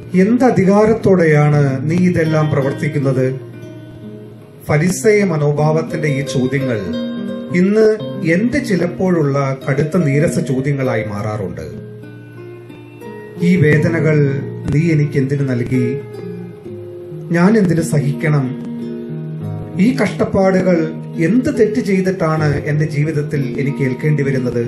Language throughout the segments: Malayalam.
എന്ത് അധികാരത്തോടെയാണ് നീ ഇതെല്ലാം പ്രവർത്തിക്കുന്നത് ഫരിസേയ മനോഭാവത്തിന്റെ ഈ ചോദ്യങ്ങൾ ഇന്ന് എന്റെ ചിലപ്പോഴുള്ള കടുത്ത നീരസ ചോദ്യങ്ങളായി മാറാറുണ്ട് ഈ വേദനകൾ നീ എനിക്ക് എന്തിനു നൽകി ഞാൻ എന്തിനു സഹിക്കണം ഈ കഷ്ടപ്പാടുകൾ എന്ത് തെറ്റ് ചെയ്തിട്ടാണ് എന്റെ ജീവിതത്തിൽ എനിക്ക് ഏൽക്കേണ്ടി വരുന്നത്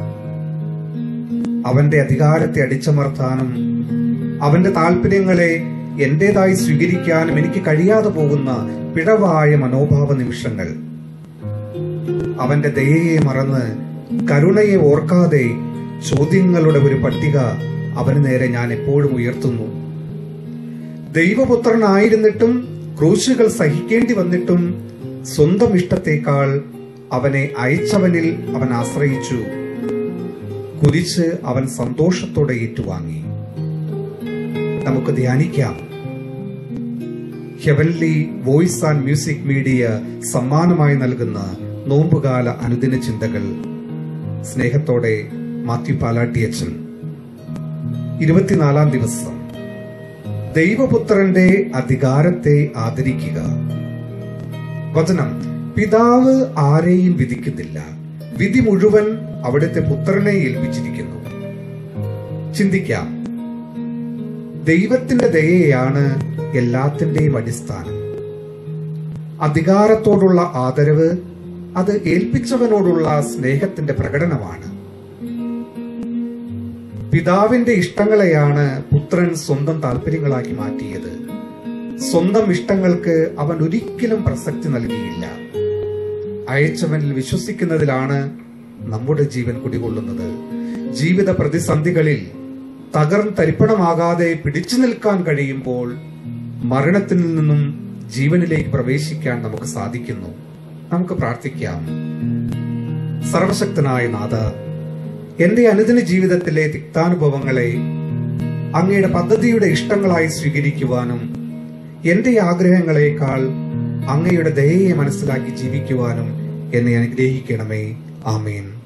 അവന്റെ അധികാരത്തെ അടിച്ചമർത്താനും അവന്റെ താല്പര്യങ്ങളെ എന്റേതായി സ്വീകരിക്കാനും എനിക്ക് കഴിയാതെ പോകുന്ന പിഴവായ മനോഭാവ നിമിഷങ്ങൾ അവന്റെ ദയയെ മറന്ന് കരുണയെ ഓർക്കാതെ ചോദ്യങ്ങളുടെ ഒരു പട്ടിക അവന് നേരെ ഞാൻ എപ്പോഴും ഉയർത്തുന്നു ദൈവപുത്രനായിരുന്നിട്ടും ക്രൂശുകൾ സഹിക്കേണ്ടി വന്നിട്ടും സ്വന്തം ഇഷ്ടത്തേക്കാൾ അവനെ അയച്ചവനിൽ അവൻ ആശ്രയിച്ചു കുരിച്ച് അവൻ സന്തോഷത്തോടെ ഏറ്റുവാങ്ങി നമുക്ക് ധ്യാനിക്കാം heavenly voice and music media സമ്മാനമായി നൽകുന്ന നോമ്പുകാല അനുദിന ചിന്തകൾ സ്നേഹത്തോടെ മാത്യു പാലാട്ടിയച്ചൻ ഇരുപത്തിനാലാം ദിവസം ദൈവപുത്രന്റെ അധികാരത്തെ ആദരിക്കുക വചനം പിതാവ് ആരെയും വിധിക്കുന്നില്ല വിധി മുഴുവൻ അവിടുത്തെ പുത്രനെ ഏൽപ്പിച്ചിരിക്കുന്നു ചിന്തിക്കാം ദൈവത്തിന്റെ ദയയാണ് എല്ലാത്തിന്റെയും അടിസ്ഥാനം അധികാരത്തോടുള്ള ആദരവ് അത് ഏൽപ്പിച്ചവനോടുള്ള സ്നേഹത്തിന്റെ പ്രകടനമാണ് പിതാവിന്റെ ഇഷ്ടങ്ങളെയാണ് പുത്രൻ സ്വന്തം താല്പര്യങ്ങളാക്കി മാറ്റിയത് സ്വന്തം ഇഷ്ടങ്ങൾക്ക് അവൻ ഒരിക്കലും പ്രസക്തി നൽകിയില്ല അയച്ചവനിൽ വിശ്വസിക്കുന്നതിലാണ് നമ്മുടെ ജീവൻ കുടികൊള്ളുന്നത് ജീവിത പ്രതിസന്ധികളിൽ തകർന്ന് തരിപ്പണമാകാതെ പിടിച്ചു നിൽക്കാൻ കഴിയുമ്പോൾ മരണത്തിൽ നിന്നും ജീവനിലേക്ക് പ്രവേശിക്കാൻ നമുക്ക് സാധിക്കുന്നു നമുക്ക് പ്രാർത്ഥിക്കാം സർവശക്തനായ നാഥ എന്റെ അനുദിന ജീവിതത്തിലെ തിക്താനുഭവങ്ങളെ അങ്ങയുടെ പദ്ധതിയുടെ ഇഷ്ടങ്ങളായി സ്വീകരിക്കുവാനും എന്റെ ആഗ്രഹങ്ങളെക്കാൾ അങ്ങയുടെ ദയയെ മനസ്സിലാക്കി ജീവിക്കുവാനും എന്നെ അനുഗ്രഹിക്കണമേ ആമേൻ